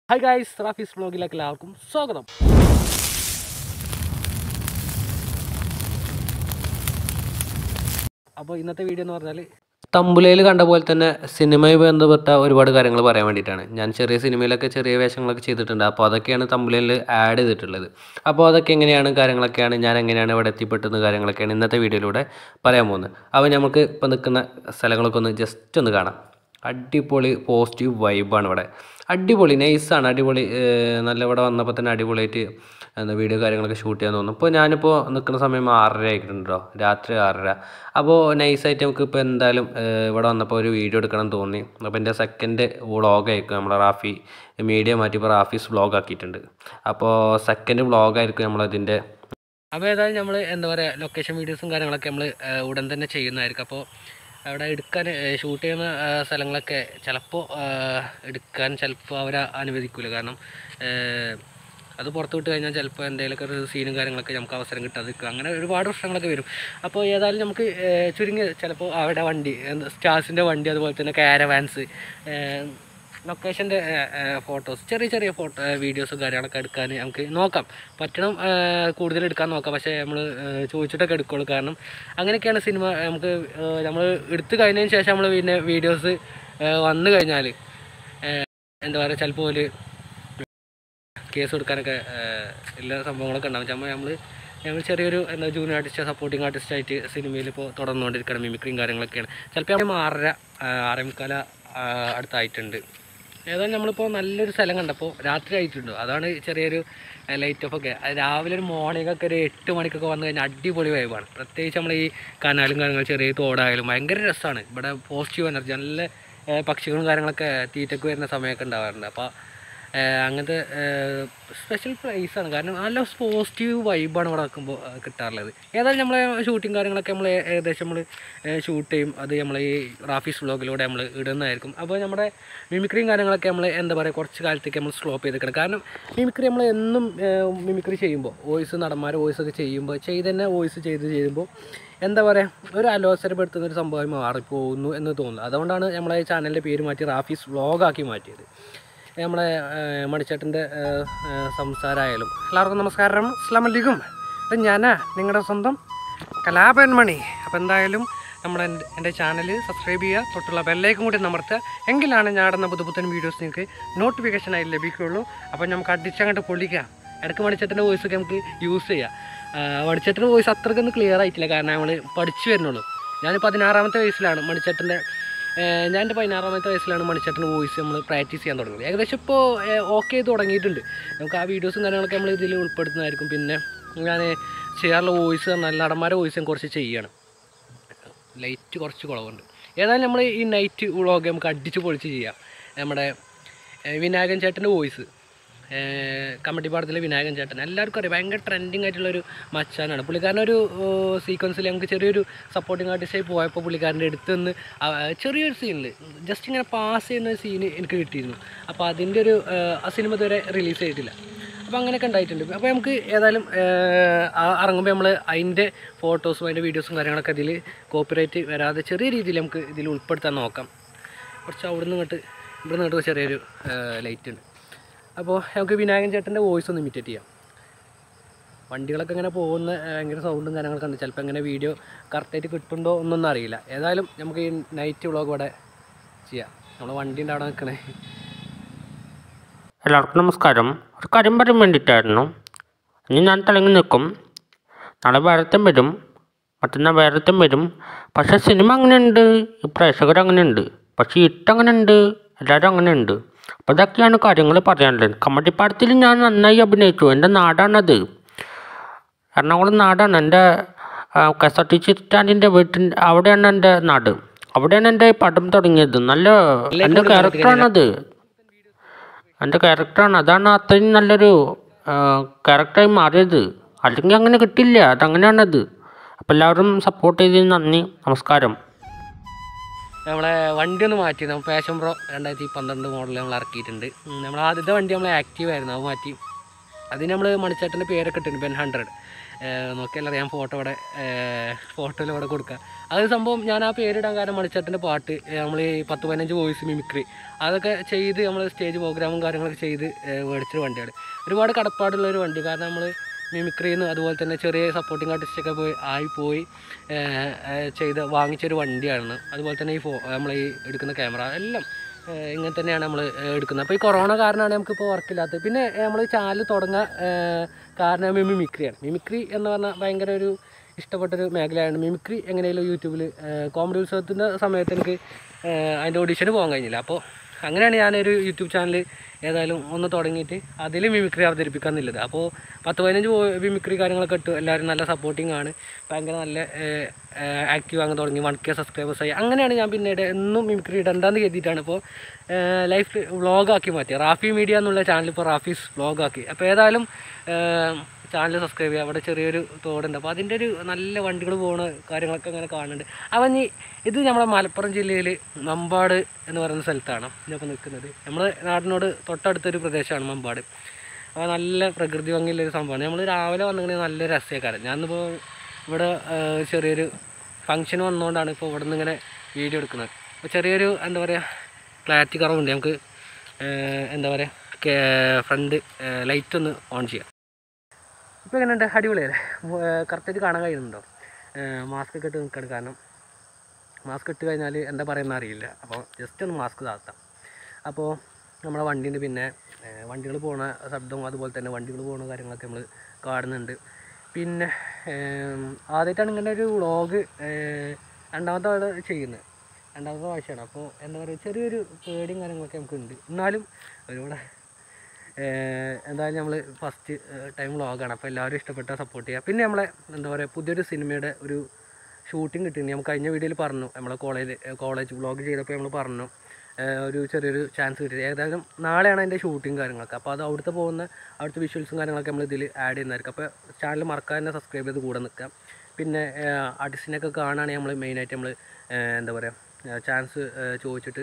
hi guys റാഫീസ് വ്ളോഗിലേക്ക് എല്ലാവർക്കും സ്വാഗതം അപ്പോൾ ഇന്നത്തെ വീഡിയോ എന്ന് പറഞ്ഞാൽ തമ്പുലയിൽ കണ്ട പോലെ തന്നെ സിനിമയുമായി ബന്ധപ്പെട്ട ഒരുപാട് കാര്യങ്ങൾ പറയാൻ വേണ്ടിയിട്ടാണ് ഞാൻ ചെറിയ സിനിമയിലൊക്കെ ചെറിയ വേഷങ്ങളൊക്കെ ചെയ്തിട്ടുണ്ട് അപ്പോൾ അതൊക്കെയാണ് തമ്പുലയിൽ ആഡ് ചെയ്തിട്ടുള്ളത് അപ്പോൾ അതൊക്കെ എങ്ങനെയാണ് കാര്യങ്ങളൊക്കെയാണ് ഞാൻ എങ്ങനെയാണ് ഇവിടെ എത്തിപ്പെട്ടത് കാര്യങ്ങളൊക്കെയാണ് ഇന്നത്തെ വീഡിയോയിലൂടെ പറയാൻ പോകുന്നത് അപ്പോൾ നമുക്ക് ഇപ്പോൾ നിൽക്കുന്ന സ്ഥലങ്ങളൊക്കെ ഒന്ന് ജസ്റ്റ് ഒന്ന് കാണാം അടിപൊളി പോസിറ്റീവ് വൈബാണ് ഇവിടെ അടിപൊളി നൈസാണ് അടിപൊളി ഏഹ് നല്ല ഇവിടെ വന്നപ്പോൾ തന്നെ അടിപൊളിയായിട്ട് എന്താ വീഡിയോ കാര്യങ്ങളൊക്കെ ഷൂട്ട് ചെയ്യാൻ തോന്നും ഇപ്പോൾ ഞാനിപ്പോൾ നിൽക്കുന്ന സമയം ആറര ആയിട്ടുണ്ടോ രാത്രി ആറര അപ്പോൾ നൈസായിട്ട് നമുക്ക് ഇപ്പോൾ എന്തായാലും ഏഹ് ഇവിടെ വന്നപ്പോൾ ഒരു വീഡിയോ എടുക്കണം എന്ന് തോന്നി അപ്പോൾ എൻ്റെ സെക്കൻഡ് വ്ളോഗായിരിക്കും നമ്മളെ റാഫി മീഡിയ മാറ്റി ഇപ്പോൾ റാഫീസ് വ്ളോഗ് ആക്കിയിട്ടുണ്ട് അപ്പോൾ സെക്കൻഡ് വ്ളോഗായിരിക്കും നമ്മളതിൻ്റെ അപ്പോൾ ഏതായാലും നമ്മൾ എന്താ പറയുക ലൊക്കേഷൻ വീഡിയോസും കാര്യങ്ങളൊക്കെ നമ്മൾ ഉടൻ തന്നെ ചെയ്യുന്നതായിരിക്കും അപ്പോൾ അവിടെ എടുക്കാൻ ഷൂട്ട് ചെയ്യുന്ന ആ, സ്ഥലങ്ങളൊക്കെ ചിലപ്പോൾ എടുക്കാൻ ചിലപ്പോൾ അവർ അനുവദിക്കില്ല കാരണം ആ, അത് പുറത്ത് വിട്ട് കഴിഞ്ഞാൽ ചിലപ്പോൾ എന്തെങ്കിലുമൊക്കെ ഒരു സീനും കാര്യങ്ങളൊക്കെ നമുക്ക് അവസരം കിട്ടാതിരിക്കും അങ്ങനെ ഒരുപാട് പ്രശ്നങ്ങളൊക്കെ വരും അപ്പോൾ ഏതായാലും നമുക്ക് ആ, ചുരുങ്ങി ചിലപ്പോൾ അവിടെ വണ്ടി സ്റ്റാർസിൻ്റെ വണ്ടി അതുപോലെ തന്നെ കാരവാൻസ് ലൊക്കേഷൻ്റെ ഫോട്ടോസ് ചെറിയ ചെറിയ ഫോട്ടോ വീഡിയോസും കാര്യങ്ങളൊക്കെ എടുക്കാൻ നമുക്ക് നോക്കാം പറ്റണം ആ, കൂടുതൽ എടുക്കാൻ നോക്കാം പക്ഷേ നമ്മൾ ചോദിച്ചിട്ടൊക്കെ എടുക്കുള്ളൂ കാരണം അങ്ങനെയൊക്കെയാണ് സിനിമ നമുക്ക് നമ്മൾ എടുത്തു കഴിഞ്ഞതിന് ശേഷം നമ്മൾ പിന്നെ വീഡിയോസ് വന്നു കഴിഞ്ഞാൽ എന്താ പറയുക ചിലപ്പോൾ ഒരു കേസ് കൊടുക്കാനൊക്കെ ആ, എല്ലാ സംഭവങ്ങളൊക്കെ ഉണ്ടാവും നമ്മൾ നമ്മൾ ഞങ്ങൾ ചെറിയൊരു എന്താ ജൂനിയർ ആർട്ടിസ്റ്റ് സപ്പോർട്ടിങ് ആർട്ടിസ്റ്റ് ആയിട്ട് സിനിമയിൽ ഇപ്പോൾ തുടർന്നുകൊണ്ടിരിക്കണം മിമിക്രിയും കാര്യങ്ങളൊക്കെയാണ് ചിലപ്പോൾ നമ്മൾ ആറര ആ, ആറേ മുക്കാല ആ, അടുത്തായിട്ടുണ്ട് ഏതായാലും നമ്മളിപ്പോൾ നല്ലൊരു സ്ഥലം കണ്ടപ്പോൾ രാത്രി ആയിട്ടുണ്ടോ അതാണ് ചെറിയൊരു ലൈറ്റ് ഓഫ് ഒക്കെ അത് രാവിലെ ഒരു മോർണിംഗ് ഒക്കെ ഒരു എട്ട് മണിക്കൊക്കെ വന്നു കഴിഞ്ഞാൽ അടിപൊളി വൈബാണ് പ്രത്യേകിച്ച് നമ്മൾ ഈ കനാലും കാര്യങ്ങളും ചെറിയ തോടായാലും ഭയങ്കര രസമാണ് ഇവിടെ പോസിറ്റീവ് എനർജി നല്ല ഏഹ്, പക്ഷികളും കാര്യങ്ങളൊക്കെ തീറ്റക്ക് വരുന്ന സമയമൊക്കെ ഉണ്ടാവാറുണ്ട് അപ്പോൾ ഏഹ്, അങ്ങനത്തെ സ്പെഷ്യൽ ആണ് കാരണം നല്ല പോസിറ്റീവ് വൈബാണ് ഇവിടെ നിൽക്കുമ്പോൾ കിട്ടാറുള്ളത് ഏതായാലും നമ്മളെ ഷൂട്ടിങ് കാര്യങ്ങളൊക്കെ നമ്മൾ ഏകദേശം നമ്മൾ ഷൂട്ട് ചെയ്യും അത് നമ്മൾ ഈ റാഫീസ് വ്ളോഗിലൂടെ നമ്മൾ ഇടുന്നതായിരിക്കും അപ്പോൾ നമ്മുടെ മിമിക്രിയും കാര്യങ്ങളൊക്കെ നമ്മൾ എന്താ പറയുക കുറച്ച് കാലത്തേക്ക് നമ്മൾ സ്ലോപ്പ് ചെയ്തിരിക്കണം കാരണം മിമിക്രി നമ്മൾ എന്നും മിമിക്രി ചെയ്യുമ്പോൾ വോയിസ് നടന്മാർ വോയിസ് ഒക്കെ ചെയ്യുമ്പോൾ ചെയ്ത് തന്നെ വോയിസ് ചെയ്ത് ചെയ്യുമ്പോൾ എന്താ പറയുക ഒരു അലോസരപ്പെടുത്തുന്ന ഒരു സംഭവമായി മാറിപ്പോകുന്നു എന്ന് തോന്നുന്നു അതുകൊണ്ടാണ് നമ്മളെ ചാനലിൻ്റെ പേര് മാറ്റി റാഫീസ് വ്ളോഗാക്കി മാറ്റിയത് നമ്മളെ മണിച്ചേട്ടൻ്റെ സംസാരമായാലും എല്ലാവർക്കും നമസ്കാരം അസ്ലാം വലൈക്കും ഇത് ഞാനാ നിങ്ങളുടെ സ്വന്തം കലാപൻ മണി അപ്പോൾ എന്തായാലും നമ്മുടെ എൻ്റെ ചാനൽ സബ്സ്ക്രൈബ് ചെയ്യുക തൊട്ടുള്ള ബെല്ലൈക്കും കൂടി നമർത്തുക എങ്കിലാണ് ഞാൻ ഇടുന്ന പുതുപുത്തൻ വീഡിയോസ് നിങ്ങൾക്ക് നോട്ടിഫിക്കേഷനായി ലഭിക്കുകയുള്ളൂ അപ്പോൾ നമുക്ക് അടിച്ചങ്ങോട്ട് പൊളിക്കാം ഇടയ്ക്ക് മണിച്ചേട്ടൻ്റെ വോയിസ് ഒക്കെ നമുക്ക് യൂസ് ചെയ്യാം മണിച്ചേട്ടൻ്റെ വോയിസ് അത്രയ്ക്കൊന്നും ക്ലിയർ ആയിട്ടില്ല കാരണം നമ്മൾ പഠിച്ചു വരുന്നുള്ളൂ ഞാൻ പതിനാറാമത്തെ വയസ്സിലാണ് മണിച്ചേട്ടൻ്റെ ഏഹ് ഞാൻ എൻ്റെ പതിനാറാമത്തെ വയസ്സിലാണ് മണിച്ചേട്ടൻ്റെ വോയിസ് നമ്മൾ പ്രാക്ടീസ് ചെയ്യാൻ തുടങ്ങിയത് ഏകദേശം ഇപ്പോൾ ഓക്കെ ചെയ്ത് തുടങ്ങിയിട്ടുണ്ട് നമുക്ക് ആ വീഡിയോസും കാര്യങ്ങളൊക്കെ നമ്മൾ ഇതിൽ ഉൾപ്പെടുത്തുന്നതായിരിക്കും പിന്നെ ഞാൻ ചെയ്യാറുള്ള വോയിസ് നല്ല നടന്മാരുടെ വോയിസ് ഞാൻ കുറച്ച് ചെയ്യണം ലൈറ്റ് കുറച്ച് കുറവുണ്ട് ഏതായാലും നമ്മൾ ഈ നൈറ്റ് വ്ളോഗ് നമുക്ക് അടിച്ച് പൊളിച്ച് ചെയ്യാം നമ്മുടെ ഏഹ് വിനായകൻ ചേട്ടൻ്റെ വോയിസ് കമ്മട്ടിപ്പാടത്തിലെ വിനായകൻ ചേട്ടൻ എല്ലാവർക്കും അറിയാം ഭയങ്കര ട്രെൻഡിങ് ആയിട്ടുള്ളൊരു മച്ചാനാണ് പുള്ളിക്കാരൻ ഒരു സീക്വൻസിൽ നമുക്ക് ചെറിയൊരു സപ്പോർട്ടിങ് ആർട്ടിസ്റ്റായി പോയപ്പോൾ പുള്ളിക്കാരൻ്റെ അടുത്ത് നിന്ന് ആ, ചെറിയൊരു സീനിൽ ജസ്റ്റ് ഇങ്ങനെ പാസ് ചെയ്യുന്ന സീന് എനിക്ക് കിട്ടിയിരുന്നു അപ്പോൾ അതിൻ്റെ ഒരു ഏഹ്, ആ സിനിമ ഇതുവരെ റിലീസ് ചെയ്തിട്ടില്ല അപ്പോൾ അങ്ങനെയൊക്കെ ഉണ്ടായിട്ടുണ്ട് അപ്പോൾ നമുക്ക് ഏതായാലും ഇറങ്ങുമ്പോൾ നമ്മൾ അതിൻ്റെ ഫോട്ടോസും അതിൻ്റെ വീഡിയോസും കാര്യങ്ങളൊക്കെ ഇതിൽ കോപ്പിറൈറ്റ് വരാതെ ചെറിയ രീതിയിൽ നമുക്ക് ഇതിൽ ഉൾപ്പെടുത്താൻ നോക്കാം കുറച്ച് അവിടുന്ന് ഇങ്ങോട്ട് ഇവിടുന്ന് ഇങ്ങോട്ട് ചെറിയൊരു ലൈറ്റ് ഉണ്ട് അപ്പോൾ നമുക്ക് വിനായകൻ ചേട്ടൻ്റെ വോയിസ് ഒന്ന് ഇമിറ്റേറ്റ് ചെയ്യാം വണ്ടികളൊക്കെ ഇങ്ങനെ പോകുന്ന ഏഹ്, ഭയങ്കര സൗണ്ടും കാര്യങ്ങളൊക്കെ ഉണ്ട് ചിലപ്പോൾ ഇങ്ങനെ വീഡിയോ കറക്റ്റായിട്ട് കിട്ടുന്നുണ്ടോ എന്നൊന്നും അറിയില്ല ഏതായാലും നമുക്ക് ഈ നൈറ്റ് വ്ളോഗ് ഇവിടെ ചെയ്യാം നമ്മൾ വണ്ടീൻ്റെ അവിടെ നിൽക്കണേ എല്ലാവർക്കും നമസ്കാരം ഒരു കാര്യം പറയാൻ വേണ്ടിയിട്ടായിരുന്നു ഇനി ഞാൻ തിളങ്ങി നിൽക്കും നാളെ വേറത്തും വരും മറ്റന്നാൾ വേറത്തും വരും പക്ഷേ സിനിമ അങ്ങനെയുണ്ട് ഈ പ്രേക്ഷകർ അങ്ങനെയുണ്ട് പക്ഷേ ഇട്ടങ്ങനെയുണ്ട് എല്ലാവരും അങ്ങനെയുണ്ട് അപ്പോൾ ഇതൊക്കെയാണ് കാര്യങ്ങൾ പറയാനുള്ളത് കമ്മട്ടിപ്പാടത്തിൽ ഞാൻ നന്നായി അഭിനയിച്ചു എൻ്റെ നാടാണത് എറണാകുളം നാടാണ് എൻ്റെ K S R T C സ്റ്റാൻഡിൻ്റെ വീട്ടിൻ്റെ അവിടെയാണ് എൻ്റെ നാട് അവിടെയാണ് എൻ്റെ പടം തുടങ്ങിയത് നല്ല എൻ്റെ ക്യാരക്ടറാണത് എൻ്റെ ക്യാരക്ടറാണ് അതാണ് അത്രയും നല്ലൊരു ക്യാരക്ടറായി മാറിയത് അല്ലെങ്കിൽ അങ്ങനെ കിട്ടില്ല അതങ്ങനെയാണത് അപ്പോൾ എല്ലാവരും സപ്പോർട്ട് ചെയ്തതിന് നന്ദി നമസ്കാരം നമ്മളെ വണ്ടി ഒന്ന് മാറ്റി നമ്മൾ പാഷൻ പ്രോ രണ്ടായിരത്തി പന്ത്രണ്ട് മോഡൽ നമ്മൾ ഇറക്കിയിട്ടുണ്ട് ഉം, നമ്മൾ ആദ്യത്തെ വണ്ടി നമ്മൾ ആക്റ്റീവ് ആയിരുന്നു അത് മാറ്റി അതിന് നമ്മൾ മണിച്ചേട്ടൻ്റെ പേരൊക്കെ ഇട്ടിട്ടുണ്ട് ബെൻ ഹൺഡ്രഡ് നോക്കിയാൽ അറിയാം ഫോട്ടോ ഇവിടെ ഫോട്ടോയിൽ ഇവിടെ കൊടുക്കുക അത് സംഭവം ഞാൻ ആ പേരിടാൻ കാരണം മണിച്ചേട്ടൻ്റെ പാട്ട് നമ്മൾ ഈ പത്ത് പതിനഞ്ച് വോയിസ് മിമിക്രി അതൊക്കെ ചെയ്ത് നമ്മൾ സ്റ്റേജ് പ്രോഗ്രാമും കാര്യങ്ങളൊക്കെ ചെയ്ത് ഏഹ് മേടിച്ചൊരു വണ്ടിയാണ് ഒരുപാട് കടപ്പാടുള്ള ഒരു വണ്ടി കാരണം നമ്മൾ മിമിക്രിന്ന് അതുപോലെ തന്നെ ചെറിയ സപ്പോർട്ടിങ് ആർട്ടിസ്റ്റൊക്കെ പോയി ആയി പോയി ഏഹ്, ഏഹ് ചെയ്ത് വാങ്ങിച്ചൊരു വണ്ടിയാണ് അതുപോലെ തന്നെ ഈ ഫോ നമ്മൾ ഈ എടുക്കുന്ന ക്യാമറ എല്ലാം ഏഹ്, ഇങ്ങനെ തന്നെയാണ് നമ്മൾ എടുക്കുന്നത് അപ്പോൾ ഈ കൊറോണ കാരണമാണ് നമുക്കിപ്പോൾ വർക്കില്ലാത്തത് പിന്നെ നമ്മൾ ചാനൽ തുടങ്ങാൻ ഏഹ്, കാരണം മിമിക്രിയാണ് മിമിക്രി എന്ന് പറഞ്ഞാൽ ഭയങ്കര ഒരു ഇഷ്ടപ്പെട്ടൊരു മേഖലയാണ് മിമിക്രി എങ്ങനെയാലും യൂട്യൂബിൽ കോമഡി ഉത്സവത്തിൻ്റെ സമയത്ത് എനിക്ക് ഏഹ്, അതിൻ്റെ ഓഡീഷന് പോകാൻ കഴിഞ്ഞില്ല അപ്പോൾ അങ്ങനെയാണ് ഞാനൊരു യൂട്യൂബ് ചാനൽ ഏതായാലും ഒന്ന് തുടങ്ങിയിട്ട് അതിൽ മിമിക്രി അവതരിപ്പിക്കാന്നുള്ളത് അപ്പോൾ പത്ത് പതിനഞ്ച് മിമിക്രി കാര്യങ്ങളൊക്കെ ഇട്ടു എല്ലാവരും നല്ല സപ്പോർട്ടിങ് ആണ് ഭയങ്കര നല്ല ആക്റ്റീവ് അങ്ങ് തുടങ്ങി വൺ കെ സബ്സ്ക്രൈബേഴ്സ് ആയി അങ്ങനെയാണ് ഞാൻ പിന്നീട് എന്നും മിമിക്രി ഇടണ്ടെന്ന് കരുതിയിട്ടാണ് ഇപ്പോൾ ലൈഫ് വ്ളോഗാക്കി മാറ്റി റാഫി മീഡിയ എന്നുള്ള ചാനൽ ഇപ്പോൾ റാഫീസ് വ്ളോഗാക്കി അപ്പോൾ ഏതായാലും ചാനൽ സബ്സ്ക്രൈബ് ചെയ്യുക അവിടെ ചെറിയൊരു തോടുണ്ട് അപ്പോൾ അതിൻ്റെ ഒരു നല്ല വണ്ടികൾ പോകുന്ന കാര്യങ്ങളൊക്കെ അങ്ങനെ കാണുന്നുണ്ട് അവൻ ഈ ഇത് നമ്മുടെ മലപ്പുറം ജില്ലയിൽ മമ്പാട് എന്ന് പറയുന്ന സ്ഥലത്താണ് ഞാനിപ്പോൾ നിൽക്കുന്നത് നമ്മുടെ നാടിനോട് തൊട്ടടുത്തൊരു പ്രദേശമാണ് മമ്പാട് അപ്പോൾ നല്ല പ്രകൃതി ഭംഗിയുള്ളൊരു സംഭവമാണ് നമ്മൾ രാവിലെ വന്നിങ്ങനെ നല്ല രസക്കാരൻ ഞാനിപ്പോൾ ഇവിടെ ആ, ചെറിയൊരു ഫങ്ഷൻ വന്നുകൊണ്ടാണ് ഇപ്പോൾ ഇവിടെ നിന്ന് ഇങ്ങനെ വീഡിയോ എടുക്കുന്നത് അപ്പോൾ ചെറിയൊരു എന്താ പറയുക ക്ലാരിറ്റി കുറവുണ്ട് നമുക്ക് ആ, എന്താ പറയുക ഫ്രണ്ട് ലൈറ്റ് ഒന്ന് ഓൺ ചെയ്യാം ഇപ്പോൾ എങ്ങനെയുണ്ട് അടിപൊളിയല്ലേ കറക്റ്റായിട്ട് കാണാൻ കഴിയുന്നുണ്ടോ മാസ്ക് ഒക്കെ ഇട്ട് നിൽക്കണം കാരണം മാസ്ക് ഇട്ട് കഴിഞ്ഞാൽ എന്താ പറയുന്ന അറിയില്ല അപ്പോൾ ജസ്റ്റ് ഒന്ന് മാസ്ക് താഴ്ത്താം അപ്പോൾ നമ്മുടെ വണ്ടീൻ്റെ പിന്നെ വണ്ടികൾ പോണ ശബ്ദവും അതുപോലെ തന്നെ വണ്ടികൾ പോണ കാര്യങ്ങളൊക്കെ നമ്മൾ കാണുന്നുണ്ട് പിന്നെ ആദ്യമായിട്ടാണ് ഇങ്ങനെ ഒരു വ്ളോഗ് രണ്ടാമത്തെ തവണ ചെയ്യുന്നത് രണ്ടാമത്തെ പ്രാവശ്യമാണ് അപ്പോൾ എന്താ പറയുക ചെറിയൊരു പേടിയും കാര്യങ്ങളൊക്കെ നമുക്കുണ്ട് എന്നാലും ഒരുപാട് ഏഹ് എന്തായാലും നമ്മൾ ഫസ്റ്റ് ടൈം വ്ളോഗാണ് അപ്പോൾ എല്ലാവരും ഇഷ്ടപ്പെട്ടാൽ സപ്പോർട്ട് ചെയ്യുക പിന്നെ നമ്മളെ എന്താ പറയുക പുതിയൊരു സിനിമയുടെ ഒരു ഷൂട്ടിംഗ് കിട്ടിയിട്ടുണ്ട് നമ്മൾ കഴിഞ്ഞ വീഡിയോയിൽ പറഞ്ഞു നമ്മളെ കോളേജ് കോളേജ് വ്ളോഗ് ചെയ്തപ്പോൾ നമ്മൾ പറഞ്ഞു ഏഹ് ഒരു ചെറിയൊരു ചാൻസ് കിട്ടി ഏതായാലും നാളെയാണ് അതിൻ്റെ ഷൂട്ടിംഗ് കാര്യങ്ങളൊക്കെ അപ്പോൾ അത് അവിടുത്തെ പോകുന്ന അവിടുത്തെ വിഷ്വൽസും കാര്യങ്ങളൊക്കെ നമ്മൾ ഇതിൽ ആഡ് ചെയ്യുന്നതായിരിക്കും അപ്പോൾ ചാനൽ മറക്കാതെ തന്നെ സബ്സ്ക്രൈബ് ചെയ്ത് കൂടെ നിൽക്കാം പിന്നെ ആർട്ടിസ്റ്റിനൊക്കെ കാണുകയാണെങ്കിൽ നമ്മൾ മെയിനായിട്ട് നമ്മൾ എന്താ പറയുക ചാൻസ് ചോദിച്ചിട്ട്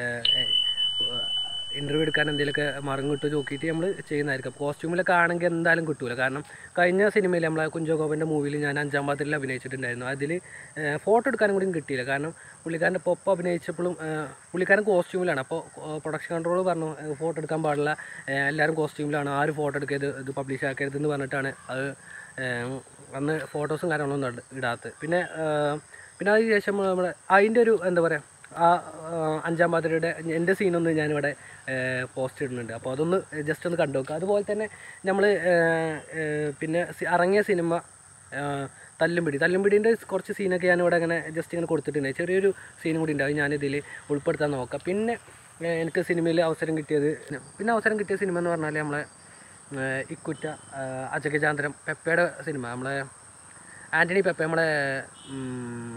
ഇൻ്റർവ്യൂ എടുക്കാൻ എന്തെങ്കിലുമൊക്കെ മറങ്ങ് കിട്ടുമോ നോക്കിയിട്ട് നമ്മൾ ചെയ്യുന്നതായിരിക്കും കോസ്റ്റ്യൂമിലൊക്കെ ആണെങ്കിൽ എന്തായാലും കിട്ടൂല കാരണം കഴിഞ്ഞ സിനിമയിൽ നമ്മളെ കുഞ്ചോഗോപൻ്റെ മൂവിയിൽ ഞാൻ അഞ്ചാം പാത്രത്തിൽ അഭിനയിച്ചിട്ടുണ്ടായിരുന്നു അതിൽ ഫോട്ടോ എടുക്കാനും കൂടി കിട്ടിയില്ല കാരണം പുള്ളിക്കാരൻ്റെ ഒപ്പം അഭിനയിച്ചപ്പോഴും ഏഹ്, പുള്ളിക്കാരൻ കോസ്റ്റ്യൂമിലാണ് അപ്പോൾ പ്രൊഡക്ഷൻ കൺട്രോൾ പറഞ്ഞു ഫോട്ടോ എടുക്കാൻ പാടില്ല ഏഹ്, എല്ലാവരും കോസ്റ്റ്യൂമിലാണ് ആരും ഫോട്ടോ എടുക്കരുത് ഇത് പബ്ലിഷ് ആക്കരുത് എന്ന് പറഞ്ഞിട്ടാണ് അത് ഏഹ്, അന്ന് ഫോട്ടോസും കാര്യങ്ങളൊന്നും ഇട- ഇടാത്തത് പിന്നെ ഏഹ്, പിന്നെ അതിന് ശേഷം നമ്മുടെ അതിൻ്റെ ഒരു എന്താ പറയുക ആ ആ, അഞ്ചാം പാതിരയുടെ എൻ്റെ സീനൊന്ന് ഞാനിവിടെ പോസ്റ്റ് ഇടുന്നുണ്ട് അപ്പോൾ അതൊന്ന് ജസ്റ്റ് ഒന്ന് കണ്ടു നോക്കുക അതുപോലെ തന്നെ നമ്മൾ പിന്നെ സി- ഇറങ്ങിയ സിനിമ ആ, തല്ലുംപിടി തല്ലുംപിടീൻ്റെ കുറച്ച് സീനൊക്കെ ഞാനിവിടെ ഇങ്ങനെ ജസ്റ്റ് ഇങ്ങനെ കൊടുത്തിട്ടുണ്ട് ചെറിയൊരു സീനും കൂടി ഉണ്ട് അത് ഞാനിതിൽ ഉൾപ്പെടുത്താൻ നോക്കാം പിന്നെ ഏ, എനിക്ക് സിനിമയിൽ അവസരം കിട്ടിയത് പിന്നെ അവസരം കിട്ടിയ സിനിമ എന്ന് പറഞ്ഞാൽ നമ്മളെ ഏ, ഇക്കുറ്റ ആ, അജഗജാന്തരം പെപ്പയുടെ സിനിമ നമ്മളെ ആൻ്റണി പെപ്പ നമ്മളെ ഉം,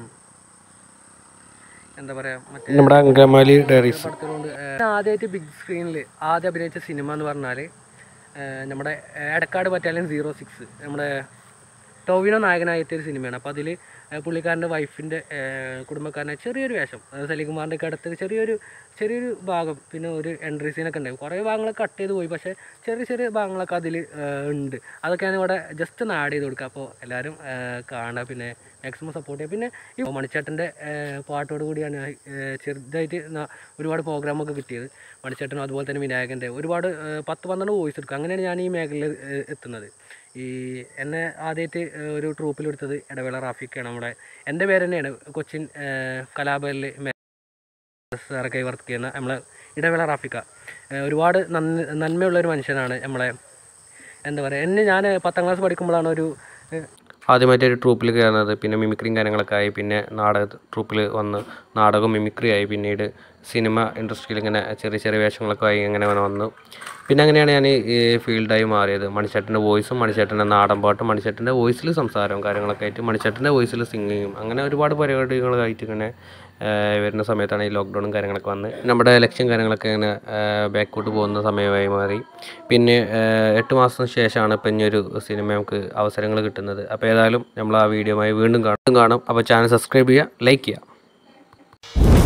എന്താ പറയുക മറ്റേ നമ്മുടെ അങ്കമാലി ഡയറീസ് പടത്തിലുണ്ട് ആദ്യമായിട്ട് ബിഗ് സ്ക്രീനിൽ ആദ്യം അഭിനയിച്ച സിനിമ എന്ന് പറഞ്ഞാൽ നമ്മുടെ എടക്കാട് ബറ്റാലിയൻ സീറോ സിക്സ് നമ്മുടെ ടോവിനോ നായകനായിട്ട് ഒരു സിനിമയാണ് അപ്പോൾ അതിൽ പുള്ളിക്കാരൻ്റെ വൈഫിൻ്റെ കുടുംബക്കാരനെ ചെറിയൊരു വേഷം അതായത് സലികുമാറിൻ്റെ ഒക്കെ അടുത്ത് ചെറിയൊരു ചെറിയൊരു ഭാഗം പിന്നെ ഒരു എൻട്രി സീനൊക്കെ ഉണ്ടാവും കുറേ ഭാഗങ്ങളൊക്കെ കട്ട് ചെയ്ത് പോയി പക്ഷേ ചെറിയ ചെറിയ ഭാഗങ്ങളൊക്കെ അതിൽ ഉണ്ട് അതൊക്കെയാണ് ഇവിടെ ജസ്റ്റ് ഒന്ന് ആഡ് ചെയ്ത് കൊടുക്കുക അപ്പോൾ എല്ലാവരും കാണുക പിന്നെ മാക്സിമം സപ്പോർട്ട് ചെയ്യുക പിന്നെ ഈ മണിച്ചേട്ടൻ്റെ പാട്ടോട് കൂടിയാണ് ഏഹ് ചെറുതായിട്ട് ന- ഒരുപാട് പ്രോഗ്രാമൊക്കെ കിട്ടിയത് മണിച്ചേട്ടനും അതുപോലെ തന്നെ വിനായകൻ്റെ ഒരുപാട് ഏഹ് പത്ത് പന്ത്രണ്ട് വോയിസ് എടുക്കും അങ്ങനെയാണ് ഞാൻ ഈ മേഖലയിൽ ഏഹ് എത്തുന്നത് ഈ എന്നെ ആദ്യമായിട്ട് ഏഹ് ഒരു ട്രൂപ്പിലെടുത്തത് ഇടവേള റാഫിക്കാണ് നമ്മുടെ എൻ്റെ പേര് തന്നെയാണ് കൊച്ചിൻ ഏഹ് കലാഭവനിൽ സാറൊക്കെ വർക്ക് ചെയ്യുന്ന നമ്മളെ ഇടവേള റാഫിക്ക ഏഹ് ഒരുപാട് നന്ദി നന്മയുള്ള ഒരു മനുഷ്യനാണ് നമ്മളെ എന്താ പറയുക എന്നെ ഞാൻ പത്താം ക്ലാസ് പഠിക്കുമ്പോഴാണ് ഒരു ഏഹ് ആദ്യമായിട്ട് ഒരു ട്രൂപ്പിൽ കയറുന്നത് പിന്നെ മിമിക്രിയും കാര്യങ്ങളൊക്കെ ആയി പിന്നെ നാടക ട്രൂപ്പിൽ വന്ന് നാടകം മിമിക്രി ആയി പിന്നീട് സിനിമ ഇൻഡസ്ട്രിയിൽ ഇങ്ങനെ ചെറിയ ചെറിയ വേഷങ്ങളൊക്കെ ആയി ഇങ്ങനെ വന്നു പിന്നെ അങ്ങനെയാണ് ഞാൻ ഈ ഫീൽഡായി മാറിയത് മണിച്ചേട്ടൻ്റെ വോയിസും മണിച്ചേട്ടൻ്റെ നാടൻ പാട്ടും മണിച്ചേട്ടൻ്റെ വോയിസിൽ സംസാരവും കാര്യങ്ങളൊക്കെ ആയിട്ട് മണിച്ചേട്ടൻ്റെ വോയിസിൽ സിംഗിങ്ങും അങ്ങനെ ഒരുപാട് പരിപാടികളായിട്ട് ഇങ്ങനെ ഏഹ് വരുന്ന സമയത്താണ് ഈ ലോക്ക്ഡൗണും കാര്യങ്ങളൊക്കെ വന്ന് നമ്മുടെ ഇലക്ഷൻ കാര്യങ്ങളൊക്കെ ഇങ്ങനെ ബാക്കോട്ട് പോകുന്ന സമയമായി മാറി പിന്നെ ഏഹ് എട്ട് മാസത്തിന് ശേഷമാണ് ഇപ്പം ഇനിയൊരു സിനിമ നമുക്ക് അവസരങ്ങൾ കിട്ടുന്നത് അപ്പോൾ ഏതായാലും നമ്മൾ ആ വീഡിയോയുമായി വീണ്ടും കാണും കാണും അപ്പോൾ ചാനൽ സബ്സ്ക്രൈബ് ചെയ്യുക ലൈക്ക് ചെയ്യുക